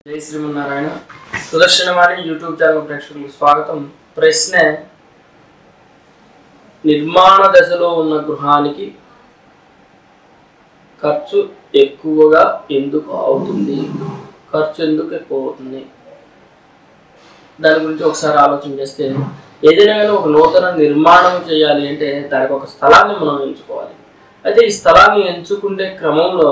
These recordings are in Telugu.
జై శ్రీమన్నారాయణ సుదర్శనవాణి యూట్యూబ్ ఛానల్ ప్రేక్షకులకు స్వాగతం ప్రశ్న నిర్మాణ దశలో ఉన్న గృహానికి ఖర్చు ఎక్కువగా ఎందుకు అవుతుంది ఖర్చు ఎందుకు ఎక్కువ అవుతుంది దాని గురించి ఒకసారి ఆలోచన చేస్తే ఏదైనా కానీ ఒక నూతన నిర్మాణం చేయాలి అంటే దానికి ఒక స్థలాన్ని మనం ఎంచుకోవాలి అయితే ఈ స్థలాన్ని ఎంచుకునే క్రమంలో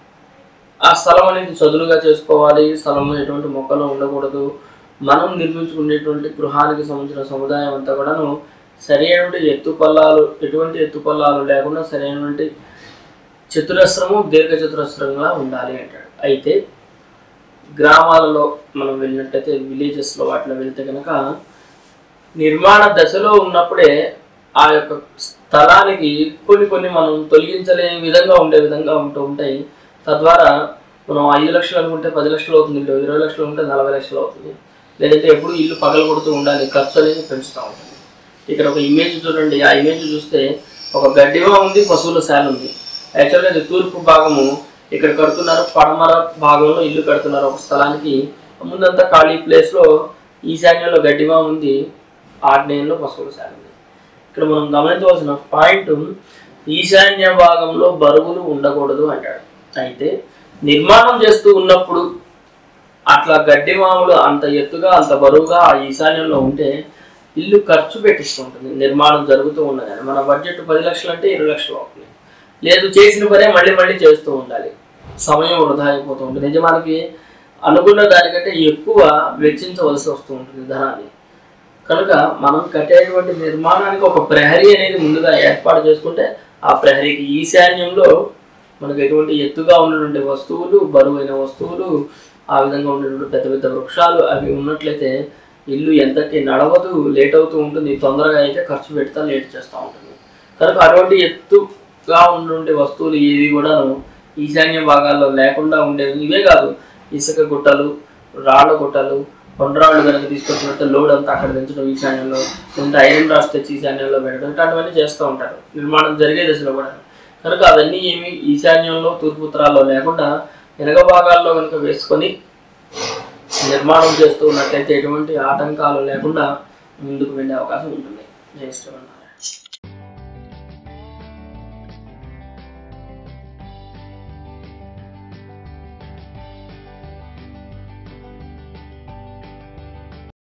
ఆ స్థలం అనేది చదునుగా చేసుకోవాలి స్థలంలో ఎటువంటి మొక్కలు ఉండకూడదు మనం నిర్మించుకునేటువంటి గృహానికి సంబంధించిన సముదాయం అంతా కూడాను సరైనటువంటి ఎత్తు పల్లాలు ఎటువంటి ఎత్తు పల్లాలు లేకుండా సరైనటువంటి చతురస్రము దీర్ఘ చతురస్రంగా ఉండాలి అంటాడు అయితే గ్రామాలలో మనం వెళ్ళినట్టయితే విలేజెస్లో వాటిలో వెళ్తే కనుక నిర్మాణ దశలో ఉన్నప్పుడే ఆ యొక్క స్థలానికి కొన్ని కొన్ని మనం తొలగించలేని విధంగా ఉండే విధంగా ఉంటూ ఉంటాయి తద్వారా మనం ఐదు లక్షలు అనుకుంటే పది లక్షలు అవుతుంది ఇల్లు ఇరవై లక్షలు ఉంటే నలభై లక్షలు అవుతుంది లేదంటే ఎప్పుడు ఇల్లు పగలు కొడుతూ ఉండాలి ఖర్చు అనేది పెంచుతూ ఉంటుంది ఇక్కడ ఒక ఇమేజ్ చూడండి ఆ ఇమేజ్ చూస్తే ఒక గడ్డిగా ఉంది పశువుల శాల ఉంది యాక్చువల్గా ఇది తూర్పు భాగము ఇక్కడ కడుతున్నారు పడమర భాగంలో ఇల్లు కడుతున్నారు ఒక స్థలానికి ముందంతా ఖాళీ ప్లేస్లో ఈశాన్యంలో గడ్డిగా ఉంది ఆగ్నేయంలో పశువుల శాల ఉంది ఇక్కడ మనం గమనించవలసిన పాయింట్ ఈశాన్య భాగంలో బరువులు ఉండకూడదు అంటాడు అయితే నిర్మాణం చేస్తూ ఉన్నప్పుడు అట్లా గడ్డి మామూలు అంత ఎత్తుగా అంత బరువుగా ఆ ఈశాన్యంలో ఉంటే ఇల్లు ఖర్చు పెట్టిస్తుంటుంది నిర్మాణం జరుగుతూ ఉండగానే మన బడ్జెట్ పది లక్షలు అంటే ఇరవై లక్షలు అవుతుంది లేదు చేసిన పనే మళ్ళీ మళ్ళీ చేస్తూ ఉండాలి సమయం వృధా అయిపోతూ ఉంటుంది నిజమానికి అనుకున్న దానికంటే ఎక్కువ వెచ్చించవలసి వస్తూ ఉంటుంది ధనాన్ని కనుక మనం కట్టేటువంటి నిర్మాణానికి ఒక ప్రహరీ అనేది ముందుగా ఏర్పాటు చేసుకుంటే ఆ ప్రహరీకి ఈశాన్యంలో మనకు ఎటువంటి ఎత్తుగా ఉన్నటువంటి వస్తువులు బరువైన వస్తువులు ఆ విధంగా ఉన్నటువంటి పెద్ద పెద్ద వృక్షాలు అవి ఉన్నట్లయితే ఇల్లు ఎంతకి నడవదు లేట్ అవుతూ ఉంటుంది తొందరగా అయితే ఖర్చు పెడతా లేట్ చేస్తూ ఉంటుంది కనుక అటువంటి ఎత్తుగా ఉన్నటువంటి వస్తువులు ఏవి కూడా ఈశాన్య భాగాల్లో లేకుండా ఉండేవి ఇవే కాదు ఇసుక గుట్టలు రాళ్ళ గుట్టలు కొండరాళ్ళు కనుక తీసుకొచ్చినట్టు లోడ్ అంతా అక్కడ పెంచడం ఈశాన్యంలో లేదంటే ఐరన్ రాడ్స్ తెచ్చి ఈశాన్యంలో పెట్టడం ఇట్లాంటివన్నీ చేస్తూ ఉంటారు నిర్మాణం జరిగే దశలో కూడా కనుక అవన్నీ ఏమి ఈశాన్యంలో తూర్పు ఉత్తరాల్లో లేకుండా వెనక భాగాల్లో కనుక వేసుకొని నిర్మాణం చేస్తూ ఉన్నట్టయితే ఎటువంటి ఆటంకాలు లేకుండా ముందుకు వెళ్ళే అవకాశం ఉంటుంది జై శ్రీమన్నారాయణ